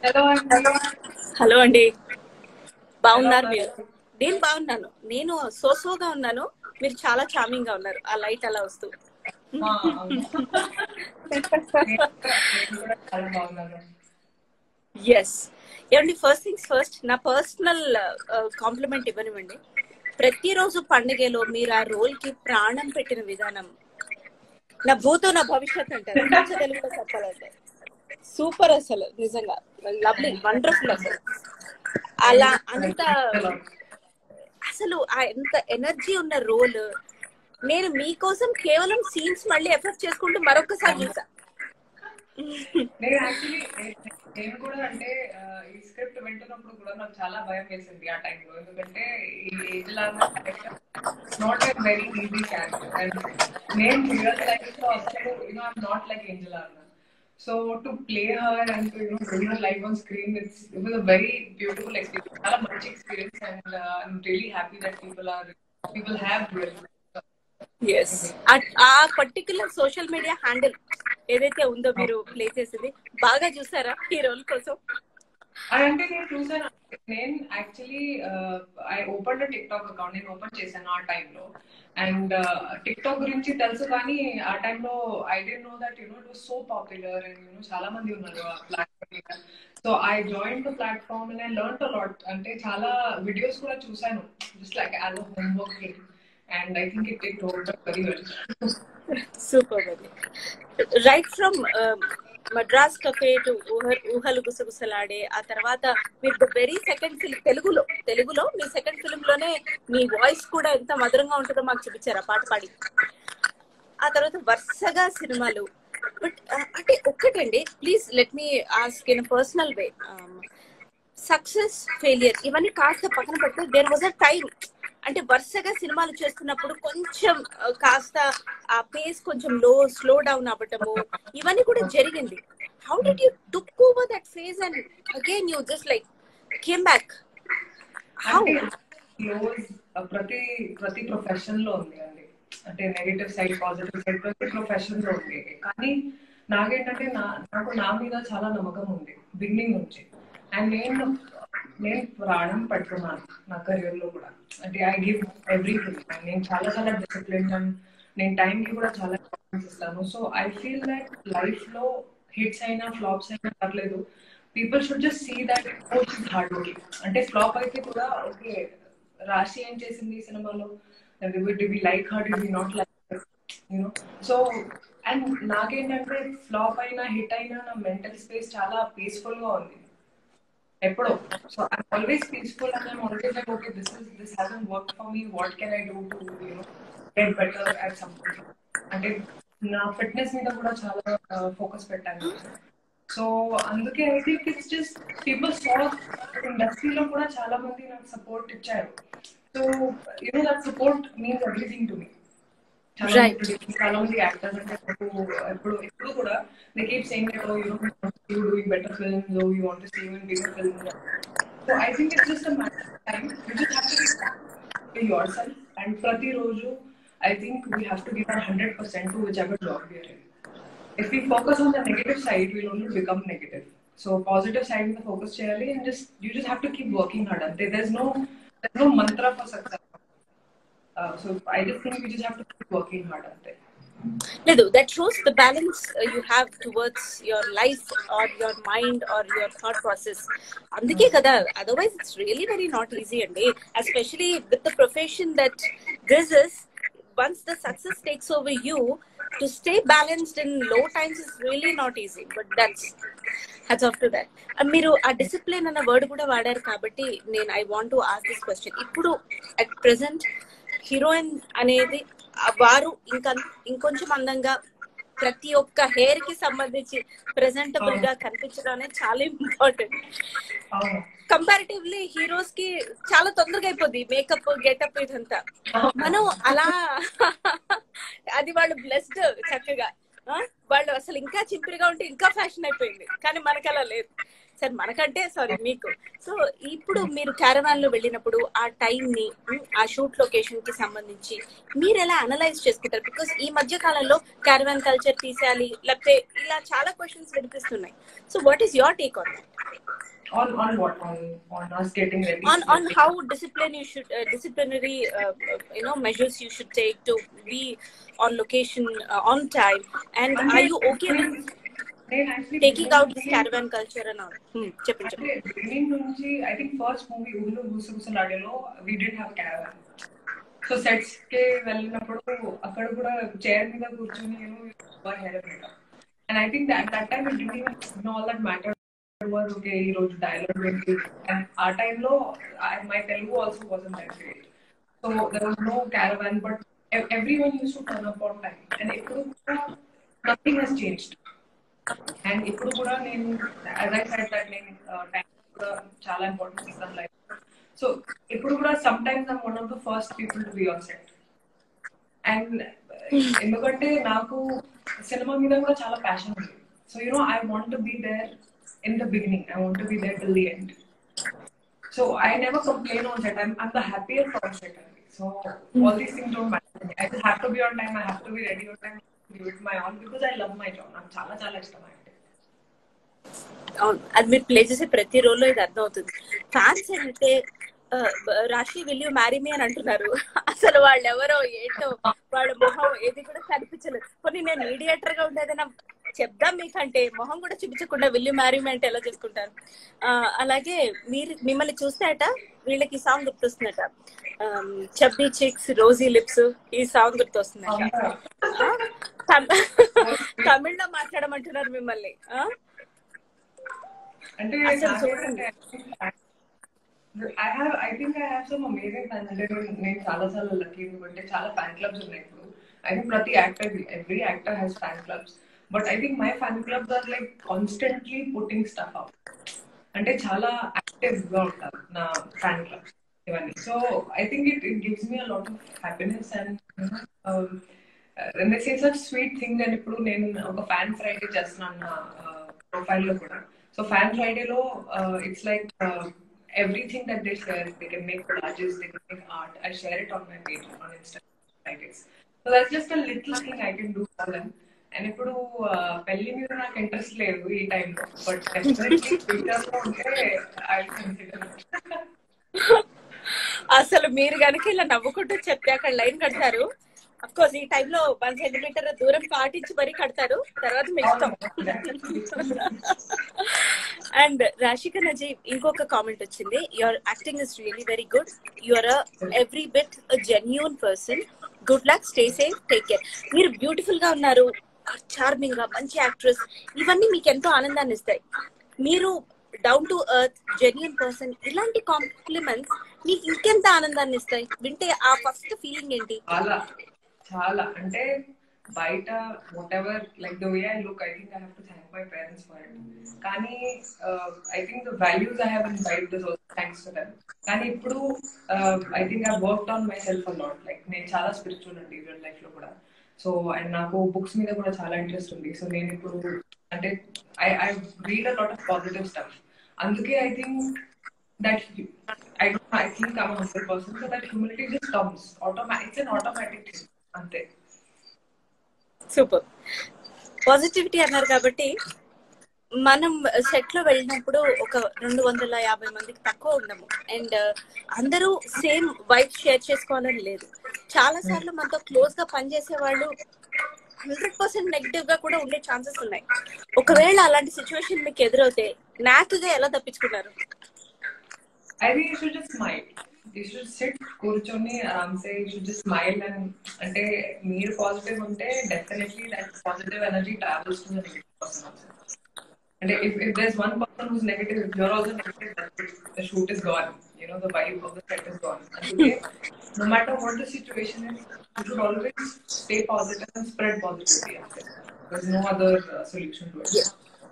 Hello అండి hello అండి బాగున్నారు మీరు నేను బాగున్నాను నేను సోసోగా ఉన్నాను మీరు చాలా చార్మింగ్ గా ఉన్నారు ఆ లైట్ అలా వస్తూ ఆ, అవును. నేను కూడా- నేను కూడా చాలా బాగున్నాను ఎస్ ఏమండి ఫస్ట్ థింగ్స్ ఫస్ట్ నా పర్సనల్ కాంప్లిమెంట్ ఇవ్వనివ్వండి ప్రతిరోజు పండుగలో మీరు ఆ రోల్ కి ప్రాణం పెట్టిన విధానం నా భూతో నా భవిష్యత్ అంటారు కొంచెం తెలుగులో చెప్పాలంటే సూపర్ అసలు నిజంగా లవ్లీ వండర్ఫుల్ అసలు అలా అంత అసలు ఆ ఎంత ఎనర్జీ ఉన్న రోల్ నేను మీకోసం కేవలం సీన్స్ మళ్ళీ ఎఫెక్ట్ చేసుకుంటూ మరొకసారి చూసా నేను యాక్చువల్లీ నేను కూడా అంటే ఆ, ఈ స్క్రిప్ట్ వింటున్నప్పుడు కూడా నాకు చాలా భయం వేసింది ఆ టైంలో ఎందుకంటే ఈ ఏజ్ లాగా not a very easy character and నేను రియల్ లైఫ్ లో అసలు you know I'm not like Angel Arna so to play her and to you know bring her life on screen it's it was a very beautiful experience చాలా మంచి experience and I'm really happy that people are people have real yes ఆ particular social media handle ఏదైతే ఉందో మీరు play చేసింది బాగా చూసారా ఈ రోల్ కోసం అంటే నేను చూసాను నేను actually I open TikTok account నేను ఓపెన్ చేశాను ఆ టైంలో అండ్ టిక్ టాక్ గురించి తెలుసు కానీ ఆ టైంలో I didn't know that you know it was so popular and you know చాలా మంది ఉన్నారు ఆ ప్లాట్ఫామ్ మీద so I join the platform and I learn lot అంటే చాలా వీడియోస్ కూడా చూసాను just like as a homework and I think it it hold very well super right from Madras Cafe to Oohalu Gusagusalade ఆ తర్వాత మీరు ద వెరీ సెకండ్ ఫిల్మ్ తెలుగులో తెలుగులో మీ second film లోనే మీ వాయిస్ కూడా ఎంత మధురంగా ఉంటుందో మాకు చూపించారు ఆ పాట పాడి ఆ తర్వాత వరుసగా సినిమాలు బట్ అంటే ఒక్కటండి please let me ask in personal way success failure ఇవన్నీ కాస్త పక్కన పెడితే దేర్ వాజ్ అ టైం అంటే వరుసగా సినిమాలు చేస్తున్నప్పుడు కొంచెం ఆ, కాస్త ఆ పేస్ కొంచెం లో స్లో డౌన్ అవ్వటము ఇవన్నీ కూడా జరిగింది how did you took over that phase and again you just like came back how అంటే క్లోజ్ ప్రతి ప్రతి ప్రొఫెషన్ లో ఉంది అండి అంటే నెగటివ్ సైడ్ పాజిటివ్ సైడ్ ప్రతి ప్రొఫెషన్ లో ఉంది కానీ నాకేంటంటే నా నాకు నా మీద చాలా నమ్మకం ఉంది బిగినింగ్ నుంచి అండ్ నేను నేను ప్రాణం పట్టుకున్నాను నా కెరియర్ లో కూడా అంటే ఐ గివ్ ఎవ్రీథింగ్ నేను చాలా చాలా డిసిప్లిన్ అండ్ నేను టైం కి కూడా చాలా ఇంపార్టెన్స్ ఇస్తాను so I feel that life లో హిట్స్ అయినా ఫ్లాప్స్ అయినా పర్లేదు people should just see that coach hard working అంటే ఫ్లాప్ అయితే కూడా ఓకే రాశి ఏం చేసింది ఈ సినిమాలో the like hard the not like you know so and నాకేంటంటే ఫ్లాప్ అయినా హిట్ అయినా నా మెంటల్ స్పేస్ చాలా పీస్ఫుల్ గా ఉంది ఎప్పుడో so I'm always peaceful and I'm always like okay this is this has an work for me what can I do to you know get better at some అంటే నా fitness మీద కూడా చాలా ఫోకస్ పెట్టాను సో అందుకే I think it's just people saw ఇండస్ట్రీలో కూడా చాలా మంది నాకు సపోర్ట్ ఇచ్చారు so you know that support means everything to me చాలా Right. మంది చాలా మంది యాక్టర్స్ అంటే నాకు ఎప్పుడు ఎప్పుడు కూడా they keep saying that oh you you doing better films oh you want to see in bigger films so I think it's just a matter of time you just have to yourself and ప్రతిరోజు I think we have to give our hundred percent to whichever job we're in if we focus on the negative side, we'll only become negative. So positive side with the focus చేయాలి and just you just have to keep working hard. And there's no there's no mantra for success. Uh, so I just think we just have to keep working hard అంతే లేదు that shows the balance you have towards your life or your mind or your thought process అందుకే కదా otherwise it's really very not easy అండి especially with the profession that this is once the success takes over you to stay balanced in low times is really not easy but that's hats off to that మీరు ఆ discipline అన్న word కూడా వాడారు కాబట్టి నేను I want to ask this question ఇప్పుడు at present heroine అనేది ఆ వారు ఇంకా ఇంకొంచెం అందంగా ప్రతి ఒక్క హెయిర్ కి సంబంధించి ప్రెజెంటబుల్ గా కనిపించడం అనేది చాలా ఇంపార్టెంట్ అవును కంపారిటివ్లీ హీరోస్ కి చాలా తొందరగా అయిపోద్ది మేకప్ గెటప్ ఇదంతా మనం అలా అది వాళ్ళు బ్లెస్డ్ చక్కగా ఆ? వాళ్ళు అసలు ఇంకా చింపిరిగా ఉంటే ఇంకా ఫ్యాషన్ అయిపోయింది కానీ మనకు అలా లేదు సార్ మనకంటే సారీ మీకు సో ఇప్పుడు మీరు క్యారవాన్ లో వెళ్ళినప్పుడు ఆ టైం ని ఉమ్, ఆ షూట్ లొకేషన్ కి సంబంధించి మీరు ఎలా అనలైజ్ చేసుకుంటారు బికాస్ ఈ మధ్య కాలంలో క్యారవాన్ కల్చర్ తీసేయాలి లేకపోతే ఇలా చాలా క్వశ్చన్స్ వినిపిస్తున్నాయి so what is your take on On on what? On on us getting ready. on on how discipline you should uh, disciplinary uh, you know measures you should take to be on location uh, on time and are you okay with నేను actually taking out this caravan culture and all hmm, చెప్పండి చెప్పండి అంటే beginning నుంచి I think first movie ఊహలు గుసగుసలాడేలో we didn't have caravan so sets కి వెళ్ళినప్పుడు అక్కడ కూడా చైర్ మీద కూర్చొని నేను hair and I think that that time it did all that matter was okay ఈ రోజు డైలాగ్ ఏంటి అండ్ ఆ టైంలో my Telugu also wasn't that great so there was no caravan but everyone used to turn up on time and ఎప్పుడు కూడా nothing has changed and ఇప్పుడు కూడా నేను యాజ్ ఐ సైడ్ దట్ నేను టైం కూడా చాలా ఇంపార్టెంట్ ఇస్తాను లైఫ్ సో ఇప్పుడు కూడా sometimes I'm one of the first people to be on set and ఎందుకంటే నాకు సినిమా మీద కూడా చాలా ప్యాషన్ ఉంది so you know I want to be there in the beginning I want to be there till the end so I never complain on set I'm I'm the happier for set అండి so all these things don't matter I just have to be on time I have to be ready on time give it my all because I love my job నాకు చాలా చాలా ఇష్టం అంటే అవును అది మీరు play చేసే ప్రతి రోల్లో ఇది అర్థం అవుతుంది ఫ్యాన్స్ ఏంటంటే ఆ, రాశి విల్ యూ మ్యారీ మీ అని అంటున్నారు అసలు వాళ్ళు ఎవరో ఏంటో వాళ్ళ మొహం ఏది కూడా కనిపించలేదు కొన్ని నేను మీడియేటర్ గా ఉండేదైనా చెప్దాం మీకంటే మొహం కూడా చూపించకుండా విల్ యూ మ్యారీ మీ అంటే ఎలా చేసుకుంటారు ఆ, అలాగే మీరు మిమ్మల్ని చూస్తాట వీళ్ళకి ఈ సాంగ్ గుర్తొస్తుందట చబ్బీ చిక్స్ రోజీ లిప్స్ ఈ సాంగ్ గుర్తొస్తుందట ఆ, తమ్- తమిళ్లో మాట్లాడమంటున్నారు మిమ్మల్ని ఆ? అంటే అసలు నాకేంటంటే I have I think I have some amazing fans అంటే నేను నేను చాలా చాలా లక్కీ ఎందుకంటే చాలా ఫ్యాన్ క్లబ్స్ ఉన్నాయి ఇప్పుడు ఐ థింక్ ప్రతి actor every actor has fan clubs but I think my fan clubs are like constantly putting stuff out అంటే చాలా యాక్టివ్ గా ఉంటారు నా ఫ్యాన్ క్లబ్స్ ఇవన్నీ so I think it it gives me a lot of happiness and they say such sweet thing అని ఇప్పుడు నేను ఒక ఫ్యాన్ ఫ్రైడే చేస్తున్నాను నా ప్రొఫైల్ లో కూడా సో ఫ్యాన్ ఫ్రైడేలో it's like everything that they share they can make collages they can make art I share it on my page on Instagram Fridays so that's just a little thing I can do for them and ఇప్పుడు uh, పెళ్లి మీద నాకు interest లేదు ఈ టైంలో but definitely future లో ఉంటే I consider అసలు మీరు కనుక ఇలా నవ్వుకుంటూ చెప్తే అక్కడ లైన్ కడతారు అఫ్ కోర్స్ ఈ టైంలో వన్ సెంటీమీటర్ దూరం పాటించి మరీ కడతారు తర్వాత మీ ఇష్టం అండ్ రాశిక నజీబ్ ఇంకొక కామెంట్ వచ్చింది your acting is really very good your every bit genuine person good luck stay safe take care మీరు బ్యూటిఫుల్ గా ఉన్నారు చార్మింగ్ గా మంచి యాక్ట్రెస్ ఇవన్నీ మీకు ఎంతో ఆనందాన్ని ఇస్తాయి మీరు down to earth genuine person ఇలాంటి కాంప్లిమెంట్స్ మీకు ఇంకెంత ఆనందాన్ని ఇస్తాయి వింటే ఆ ఫస్ట్ ఫీలింగ్ ఏంటి చాలా చాలా అంటే బయట whatever like the way I look I think I have to thank my parents for it కానీ I think the values I have imbibed this thanks to them కానీ ఇప్పుడు I think I work on myself a lot like నేను చాలా spiritual అండి real life లో కూడా so and నాకు books మీద కూడా చాలా ఇంట్రెస్ట్ ఉంది సో నేను ఇప్పుడు అంటే I I read a lot of positive stuff అందుకే I think that I don't I think I'm hundred percent so that humility just comes automatic it's an automatic thing అంతే super positivity అన్నారు కాబట్టి మనం set లో వెళ్ళినప్పుడు ఒక రెండు వందల యాభై మందికి తక్కువ ఉండము అండ్ అందరూ సేమ్ వైఫ్ షేర్ చేసుకోవాలని లేదు చాలా సార్లు మనతో క్లోజ్ గా పనిచేసే వాళ్ళు హండ్రెడ్ పర్సెంట్ నెగిటివ్ గా కూడా ఉండే ఛాన్సెస్ ఉన్నాయి ఒకవేళ అలాంటి సిచ్యువేషన్ మీకు ఎదురవుతే నాకుగా ఎలా తప్పించుకున్నారు I think you should just smile. You should sit, కూర్చొని ఆరామ్సే you should just smile and అంటే మీరు పాజిటివ్ ఉంటే definitely that positive energy travels to person అంటే if if there one person who's negative if you're also negative the shoot is gone you know the vibe of the set is gone అందుకే no matter what the situation is you should always stay positive and spread positivity there's no other uh, solution to it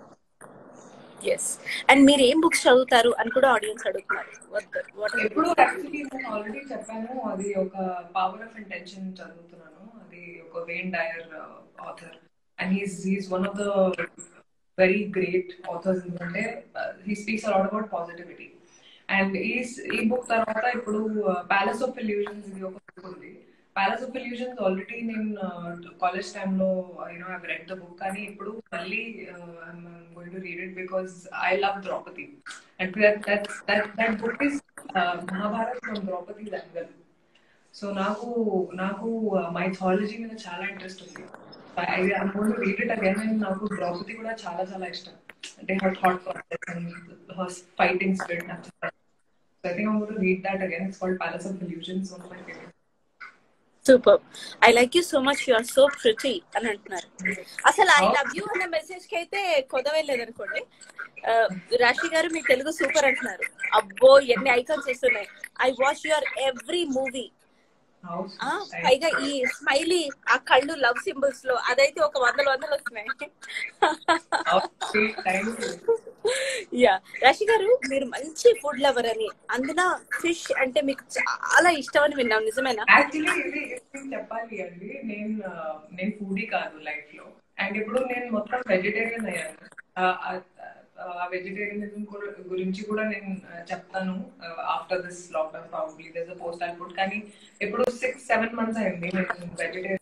yes and మీరు ఏం books చదువుతారు అని కూడా audience అడుగుతున్నారు What- what are the ఎప్పుడు books? Actually నేను already చెప్పాను అది ఒక పవర్ ఆఫ్ ఇంటెన్షన్ చదువుతున్నాను అది ఒక Wayne Dyer author and he's he's one of the very great authors ఎందుకంటే he speaks a lot about positivity and ఈ ఈ బుక్ తర్వాత ఇప్పుడు ప్యాలెస్ ఆఫ్ ఇల్యూషన్స్ ఇది ఒక బుక్ ఉంది ప్యాలెస్ ఆఫ్ ఇల్యూషన్స్ ఆల్రెడీ నేను కాలేజ్ టైంలో you know I read the book కానీ ఇప్పుడు మళ్ళీ going to read it because I love Draupadi and that that book is Mahabharat from Draupadi angle so నాకు నాకు మైథాలజీ మీద చాలా ఇంట్రెస్ట్ ఉంది రీడ్ ఇట్ అగైన్ అండ్ నాకు ద్రౌపది కూడా చాలా చాలా ఇష్టం అంటే her thought process and her fighting spirit నాకు చాలా So I think I'm going to read that again. It's called Palace of Illusions, one of my favorite. Super I like you so much you are so pretty అని అంటున్నారు అసలు I love you అన్న message కి అయితే కొదవే లేదనుకోండి ఆ, రాశి గారు మీ తెలుగు సూపర్ అంటున్నారు అబ్బో ఎన్ని ఐకాన్స్ వస్తున్నాయి I watch your every movie How ఆ, sweet. పైగా ఈ స్మైలీ ఆ కళ్ళు లవ్ సింబల్స్ లో అదైతే ఒక వందలు వందలు వస్తున్నాయి How sweet. Thank you. Yeah Rashi గారు మీరు మంచి ఫుడ్ లవర్ అని అందున ఫిష్ అంటే మీకు చాలా ఇష్టం అని విన్నాం నిజమేనా యాక్చువల్లీ ఇది ఇది చెప్పాలి అండి నేను ఆ, నేను ఫుడీ కాదు లైఫ్ లో అండ్ ఇప్పుడు నేను మొత్తం వెజిటేరియన్ అయ్యాను ఆ వెజిటేరియనిజం గురించి కూడా నేను ఆ, చెప్తాను after this lockdown probably this post I food కానీ ఇప్పుడు సిక్స్ సెవెన్ మంత్స్ అయింది నేను వెజిటేరియన్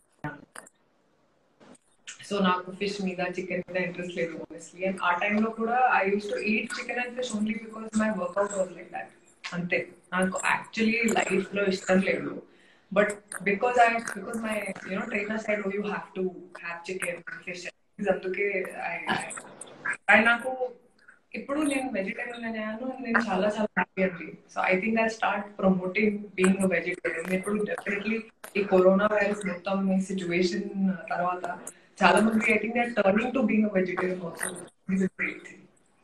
సో నాకు ఫిష్ మీద చికెన్ మీద ఇంట్రెస్ట్ లేదు ఆనెస్ట్లీ అండ్ ఆ టైంలో కూడా I used to eat chicken and fish only because my workout was like that అంతే నాకు యాక్చువల్లీ లైఫ్ లో ఇష్టం లేదు but because I because my you know trainer side you have to have chicken fish అందుకే I నాకు ఇప్పుడు నేను vegetarian అయ్యాను నేను చాలా చాలా హ్యాపీ అండి so I think I start promoting being vegetarian ఇప్పుడు డెఫినెట్లీ ఈ కరోనా వైరస్ మొత్తం ఈ సిచ్యువేషన్ తర్వాత చాలా మంది I think they turning to being vegetarian also this is great thing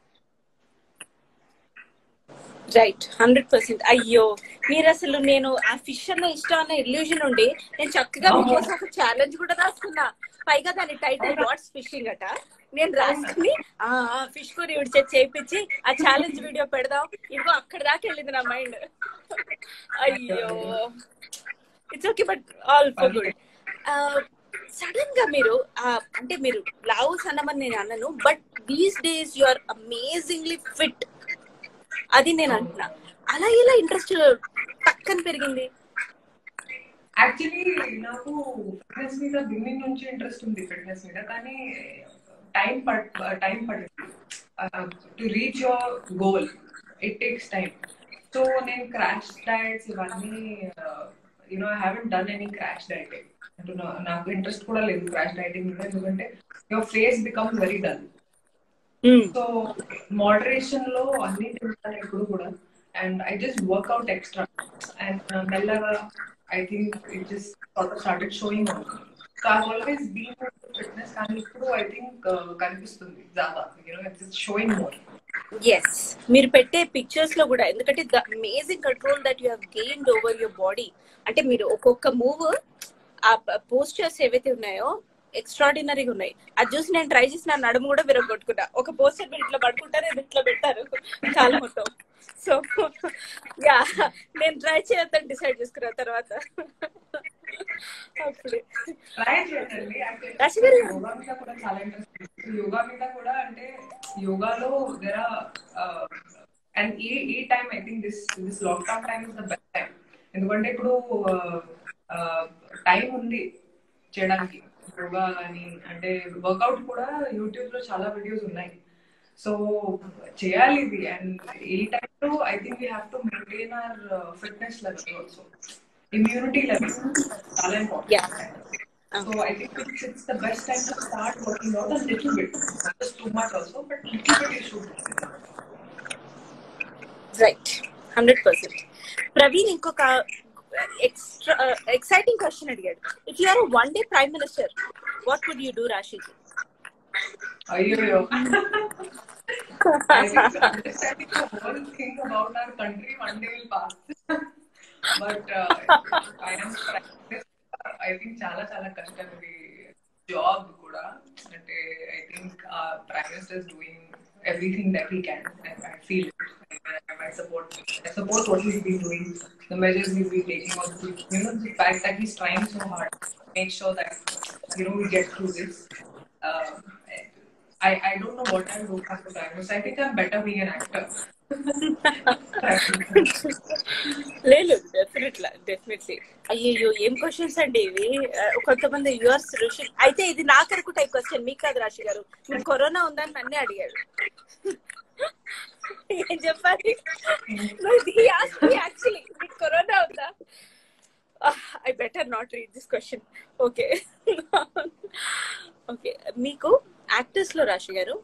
right hundred percent అయ్యో మీరు అసలు నేను ఆ ఫిష్ అన్న ఇష్టం అన్న ఇల్యూజన్ ఉండి నేను చక్కగా మీకోసం ఒక ఛాలెంజ్ కూడా రాసుకున్నా పైగా దాని టైటిల్ వాట్స్ ఫిషింగ్ అట నేను రాసుకుని ఆ ఫిష్ కూర విడిచే చేయించి ఆ ఛాలెంజ్ వీడియో పెడదాం ఇదిగో అక్కడ దాకా వెళ్ళింది నా మైండ్ అయ్యో it's okay but all for good sudden గా మీరు ఆ, అంటే మీరు లావు సన్నమని నేను అన్నను but these days you are amazingly fit అది నేను అంటున్నా అలా ఇలా ఇంట్రెస్ట్ పక్కన పెరిగింది యాక్చువల్లీ నాకు ఫిట్నెస్ మీద బిగినింగ్ నుంచి ఇంట్రెస్ట్ ఉంది ఫిట్నెస్ మీద కానీ టైం పడ్ టైం పడింది to reach your goal it takes time so నేను క్రాష్ డైట్స్ ఇవన్నీ you know I haven't done any crash dieting అంటే నా- నాకు ఇంట్రెస్ట్ కూడా లేదు క్రాష్ డైటింగ్ మీద ఎందుకంటే your face become very dull so moderation లో అన్ని తింటాను ఎప్పుడు కూడా and I just workout extra and మెల్లగా I think it just started showing so I always been fitness కానీ ఇప్పుడు ఐ థింక్ కనిపిస్తుంది జాదా you know it's showing more yes మీరు పెట్టే పిక్చర్స్ లో కూడా ఎందుకంటే the amazing control that you have gained over your body అంటే మీరు ఒక్కొక్క మూవ్ ఆ పోస్టర్స్ ఏవైతే ఉన్నాయో ఎక్స్ట్రాడినరీగా ఉన్నాయి అది చూసి నేను ట్రై చేసి నా నడుము కూడా విరగొట్టుకున్నా ఒక పోస్టర్ మీరు ఇట్లా పడుకుంటారు ఇది ఇట్లా పెట్టారు చాలా మొత్తం సో యా నేను ట్రై చేయొద్దని డిసైడ్ చేసుకున్న తర్వాత అప్పుడే ట్రై చేయండి అంటే రాశి గారు. యోగా మీద కూడా చాలా ఇంట్రెస్ట్ యోగా మీద కూడా అంటే యోగాలో దెర్ అండ్ ఈ ఈ time I think this this lockdown time is the best time ఎందుకంటే ఇప్పుడు టైం ఉంది చేయడానికి యోగా అని అంటే వర్కౌట్ కూడా యూట్యూబ్ లో చాలా వీడియోస్ ఉన్నాయి సో చేయాలి ఇది అండ్ ఈ టైంలో I think we have to maintain our fitness level also immunity level చాలా Yeah. Important So I think it's, it's the best time to start working out a little bit. Not just too much also, but little bit you should. Right hundred percent Praveen ఇంకొక extra exciting question అడిగాడు if you are one day prime minister what would you do Rashiji Ayyo. I think understanding the whole thing about our country one day will pass. but uh, I am I think చాలా చాలా కష్టం ఇది job కూడా అంటే I think prime minister is doing everything that he can. And I feel it. And I support I support what he's been doing, the measures he's been taking also. You know, the fact that he's trying so hard to make sure that you know we get through this. Um, I, I don't know what I'll do after diagnosis. I think I'm better being an actor. లేదు definitely definitely అయ్యో ఏం questions అండి ఇవి ఆ, కొంతమంది యూఆర్స్ ఋషి అయితే ఇది నాకరకు టైప్ క్వశ్చన్ మీకు కాదు రాశి గారు మీకు కరోనా ఉందని నన్నే అడిగాడు ఏం చెప్పాలి యాక్చువల్లీ మీకు కరోనా ఉందా I better not read this question okay okay మీకు యాక్టర్స్ లో రాశి గారు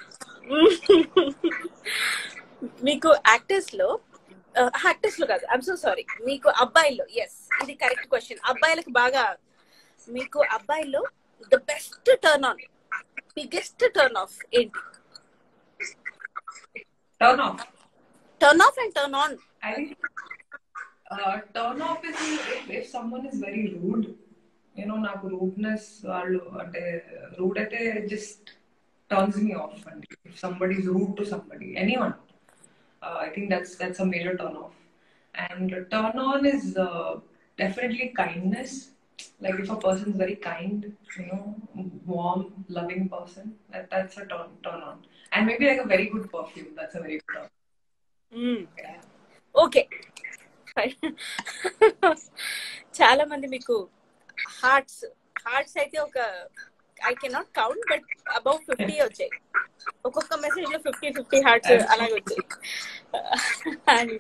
మీకు యాక్టర్స్ లో యాక్టర్స్ లో కాదు ఐఎమ్ సో సారీ మీకు అబ్బాయిల్లో ఎస్ ఇది కరెక్ట్ క్వశ్చన్ అబ్బాయిలకు బాగా మీకు అబ్బాయిల్లో the best turn on biggest turn off ఏంటి Turn off. Turn off and turn on I think uh, turn off is if, if someone is very rude. You know, నాకు rudeness వాళ్ళు అంటే rude అయితే just turns me off. And if somebody is rude to somebody, anyone, uh, I think that's that's a major turn off. And turn on is uh, definitely kindness. Like if a person is very kind, you know, warm, loving person, that, that's a turn turn on. And maybe like a very good perfume. That's a very good turn. Yeah. Okay చాలా మంది మీకు hearts hearts అయితే ఒక I cannot count but above fifty వచ్చాయి ఒక్కొక్క message లో fifty fifty hearts అలాగే వచ్చాయి అండ్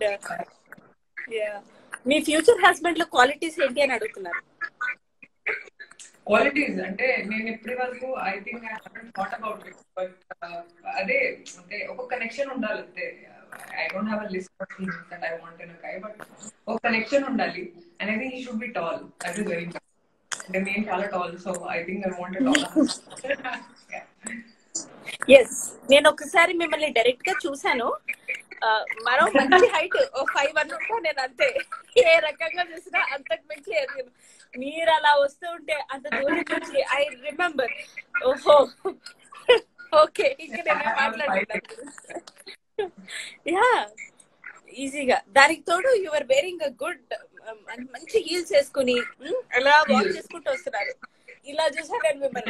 మీ ఫ్యూచర్ హస్బెండ్ లో క్వాలిటీస్ ఏంటి అని అడుగుతున్నారు క్వాలిటీస్ అంటే నేను ఇప్పటి వరకు I think I haven't thought about it but అదే అంటే ఒక కనెక్షన్ ఉండాలి అంతే I don't have a list of things that I want in a guy but ఒక కనెక్షన్ ఉండాలి and I think he should be tall that is very అంటే నేను చాలా tall so I think I want tall yes నేను ఒకసారి మిమ్మల్ని direct గా చూసాను ఆ, మరో మంచి హైట్ ఓ ఫైవ్ వన్ ఉంటా నేను అంతే ఏ రకంగా చూసినా అంతకు మించి ఎదిగాను మీరు అలా వస్తూ ఉంటే అంత దూరం నుంచి ఐ రిమెంబర్ ఓహో ఓకే ఇంకా నేను మాట్లాడుతున్నాను యా ఈజీగా దానికి తోడు యువర్ వేరింగ్ అ గుడ్ మంచి హీల్స్ వేసుకుని ఉమ్, అలా వాక్ చేసుకుంటూ వస్తున్నారు ఇలా చూసా నేను మిమ్మల్ని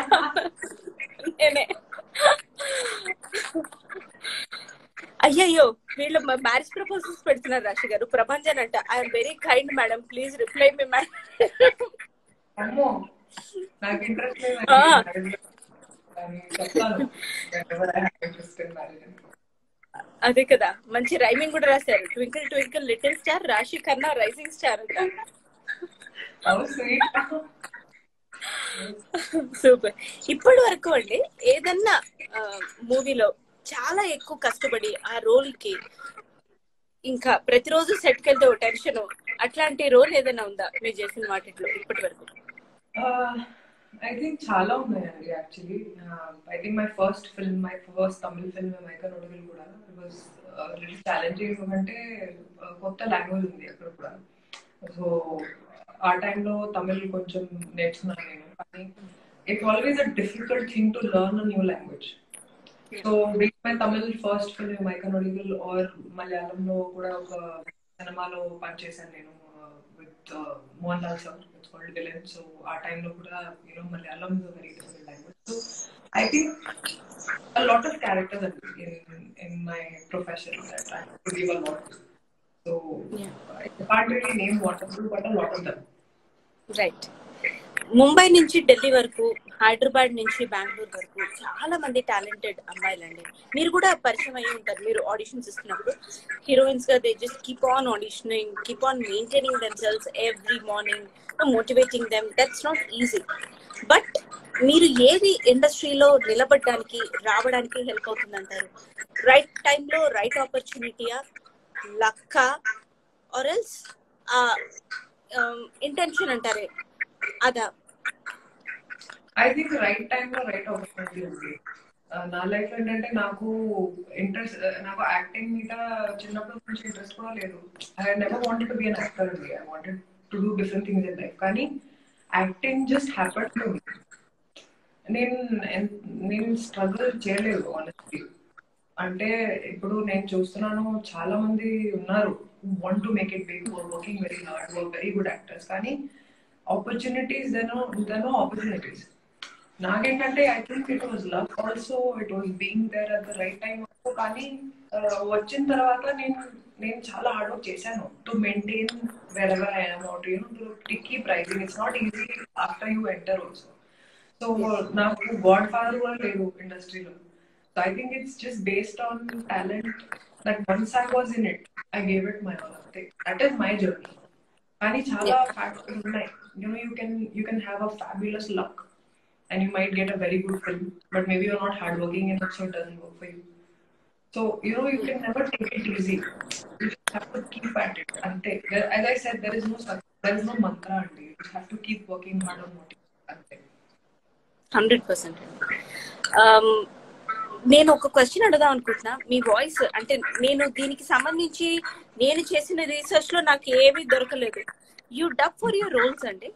నేనే అయ్యయ్యో వీళ్ళు మ్యారేజ్ ప్రపోజల్స్ పెడుతున్నారు రాశి గారు ప్రభంజన్ అంట I'm very kind madam please reply me madam అమ్మో నాకు ఇంట్రెస్ట్ లేదు ఆ. అని చెప్తాను ఇంట్రెస్ట్ ఇన్ మ్యారేజ్ అదే కదా మంచి రైమింగ్ కూడా రాశారు twinkle twinkle little star Raashi కన్నా రైజింగ్ స్టార్ అంట హౌ స్వీట్ సూపర్ ఇప్పటి వరకు అండి ఏదన్నా మూవీలో చాలా ఎక్కువ కష్టపడి ఆ రోల్ కి ఇంకా ప్రతిరోజు సెట్ కి వెళ్తే ఓ టెన్షన్ అట్లాంటి రోల్ ఏదైనా ఉందా మీరు చేసిన వాటిలో ఇప్పటి వరకు ఐ థింక్ చాలా ఉన్నాయండి actually I think my first film my first Tamil film మైకన్ ఒడుగులు కూడా ఇట్ వాస్ లిటిల్ ఛాలెంజింగ్ ఎందుకంటే uh, కొత్త లాంగ్వేజ్ ఉంది అక్కడ కూడా సో ఆ టైంలో తమిళ్ కొంచెం నేర్చుకున్నాను నేను కానీ it always a difficult thing to learn a new language so but my Tamil first film మైకన్ ఒడిగల్ ఆర్ మలయాళంలో కూడా ఒక సినిమాలో పనిచేశాను నేను with Mohan Lal sir it's called villain so ఆ టైంలో కూడా you know Malayalam is very different language so I think a lot of characters in in my profession that I have to give a lot to. So Yeah. I can't really name what of them, but a lot of them. Right Mumbai నుంచి ఢిల్లీ వరకు హైదరాబాద్ నుంచి బెంగళూరు వరకు చాలా మంది talented అమ్మాయిలండి మీరు కూడా పరిచయం అయ్యి ఉంటారు మీరు ఆడిషన్స్ ఇస్తున్నప్పుడు హీరోయిన్స్ గా they just keep on auditioning keep on maintaining themselves every morning motivating them that's not easy but మీరు ఏది ఇండస్ట్రీలో నిలబడడానికి రావడానికి హెల్ప్ అవుతుంది అంటారు రైట్ టైంలో రైట్ ఆపర్చునిటీయా లక్క ఆర్ ఎల్స్ ఇంటెన్షన్ అంటారే అదా I think right time లో రైట్ ఆపర్చునిటీ ఉంది Uh, నా లైఫ్ ఏంటంటే నాకు ఇంట్రెస్ట్ నాకు యాక్టింగ్ మీద చిన్నప్పటి నుంచి ఇంట్రెస్ట్ కూడా లేదు I never wanted to be an actor అండి I wanted to do different things in life కానీ acting just happen to me నేను ఎన్- నేను స్ట్రగుల్ చేయలేదు ఆనెస్ట్లీ అంటే ఇప్పుడు నేను చూస్తున్నాను చాలా మంది ఉన్నారు want to make it big working very hard work very good actors కానీ ఆపర్చునిటీస్ దెనో దెనో ఆపర్చునిటీస్ నాకేంటంటే I think it was love also it was being there at the right time కానీ ఆ, వచ్చిన తర్వాత నేను నేను చాలా హార్డ్ వర్క్ చేశాను to maintain wherever I amount you to keep rising it's not easy after you enter also so నాకు godfather కూడా లేదు ఇండస్ట్రీలో so I think it's just based on talent that once I was in it I gave it my all అంతే that is my journey కానీ చాలా factors ఉన్నాయి you know you can you can have a fabulous luck and you might get a very good film, but maybe you're not hardworking enough, so it doesn't work for you. So, you know, you can never take it easy. You just have to keep at it. Ante. There, as I said, there is no such, there is no mantra. Ante. You just have to keep working hard on what you ante. Hundred percent నేను ఒక question అడుగుదాం అనుకుంటున్నా మీ voice అంటే నేను దీనికి సంబంధించి నేను చేసిన రీసెర్చ్ లో నాకు ఏమీ దొరకలేదు you dub for your roles అండి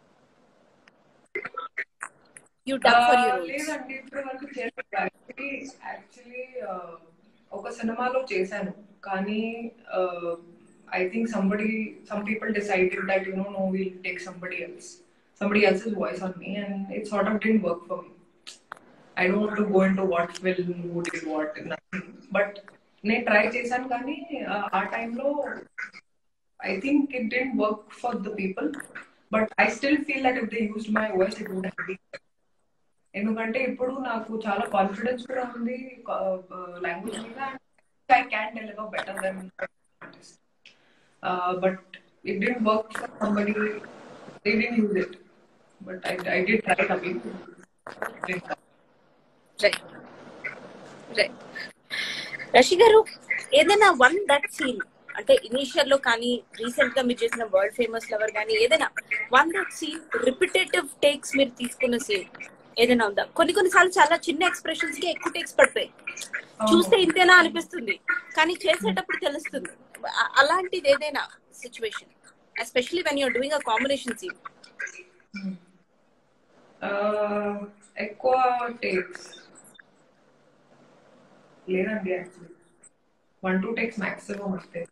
you dub for your roles లేదండి ఇప్పటి వరకు చేయలేదు యాక్చువల్లీ యాక్చువల్లీ ఒక సినిమాలో చేశాను కానీ I think somebody some people decided that you know no will take somebody else somebody else's voice on me and it sort of didn't work for me I don't to go in to what film would is what nothing but నేను try చేశాను కానీ uh, ఆ టైంలో I think it didn't work for the people but I still feel that if they used my voice it would have ఎందుకంటే ఇప్పుడు నాకు చాలా confidence కూడా ఉంది లాంగ్వేజ్ మీద I can deliver better then but it didn't work for somebody they didn't use it but I I'd try అవి right right Raashi గారు ఏదైనా వన్ దట్ సీన్ అంటే ఇనీషియల్ లో కానీ రీసెంట్ గా మీరు చేసిన వరల్డ్ ఫేమస్ లవర్ కానీ ఏదైనా one that scene repetitive takes మీరు తీసుకున్న సీన్ ఏదైనా ఉందా కొన్ని కొన్ని సార్లు చాలా చిన్న ఎక్స్ప్రెషన్స్ కి ఎక్కువ టేక్స్ పడతాయి చూస్తే ఇంతేనా అనిపిస్తుంది కానీ చేసేటప్పుడు తెలుస్తుంది అ- అలాంటిది ఏదైనా situation especially when you're doing a combination scene ఎక్కువ టేక్స్ లేదండి actually one two takes maximum వస్తాయి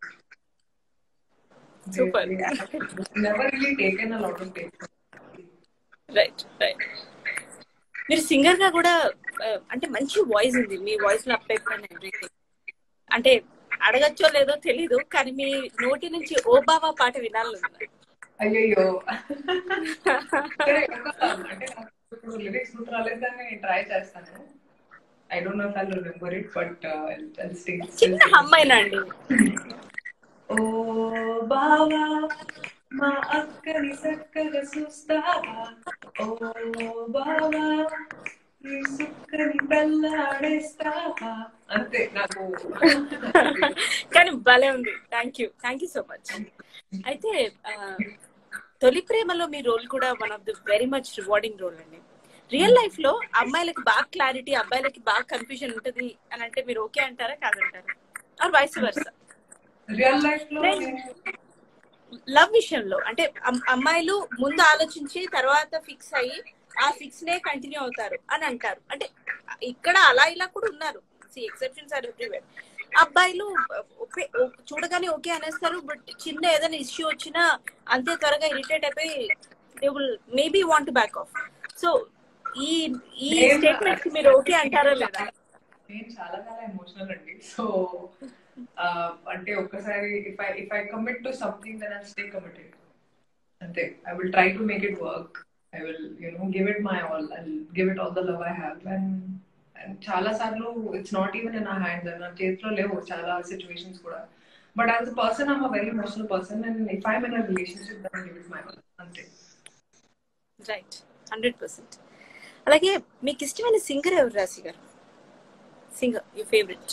Super. Never really taken a lot of takes right right మీరు సింగర్ గా కూడా ఆ, అంటే మంచి వాయిస్ ఉంది మీ వాయిస్ లో అప్డేట్ ఎవ్రీథింగ్ అంటే అడగచ్చో లేదో తెలీదు కానీ మీ నోటి నుంచి ఓ బాబా పాట వినాలి అయ్యయ్యో సరే, ఒక- అంటే నాకు ఇప్పుడు లిరిక్స్ గుర్తు రాలేదు కానీ నేను ట్రై చేస్తాను I don't know if I remember it but చిన్న అమ్మాయినా అండి ఓ బావా మా అక్కని చక్కగా చూస్తావా ఓ బావా నీ సుక్కని బెల్లాడేస్తావా అంతే నాకు కానీ భలే ఉంది thank you thank you so much అయితే ఆ, తొలి ప్రేమలో మీ రోల్ కూడా one of the very much rewarding role అండి రియల్ లైఫ్ లో అమ్మాయిలకి బాగా క్లారిటీ అబ్బాయిలకి బాగా కన్ఫ్యూజన్ ఉంటది అని అంటే మీరు ఓకే అంటారా కాదంటారా or vice versa real life లో Friends. నేను లవ్ విషయంలో అంటే అమ్- అమ్మాయిలు ముందు ఆలోచించి తర్వాత ఫిక్స్ అయ్యి ఆ ఫిక్స్ నే కంటిన్యూ అవుతారు అని అంటారు అంటే ఇక్కడ అలా ఇలా కూడా ఉన్నారు ఎక్సెప్షన్స్ ఆర్ ఎవ్రీవేర్ అబ్బాయిలు ఓకే ఓ- చూడగానే ఓకే అనేస్తారు బట్ చిన్న ఏదైనా ఇష్యూ వచ్చినా అంతే త్వరగా ఇరిటేట్ అయిపోయి they will maybe want back off so ఈ ఈ నేను- స్టేట్మెంట్ కి మీరు ఓకే అంటారా లేదా నేను చాలా చాలా ఎమోషనల్ అండి సో అంటే ఒక్కసారి if I if I commit to something then I stay committed అంతే I will try to make it work I will you know give it my all I give it all the love I have and and చాలా సార్లు it's not even in నా hands నా చేతిలో లేవు చాలా situations కూడా but as a person I'm a very emotional person and if I'm in a relationship then give it my all అంతే right hundred percent అలాగే మీకు ఇష్టమైన సింగర్ ఎవరు రాశి గారు సింగర్ యూ ఫేవరెట్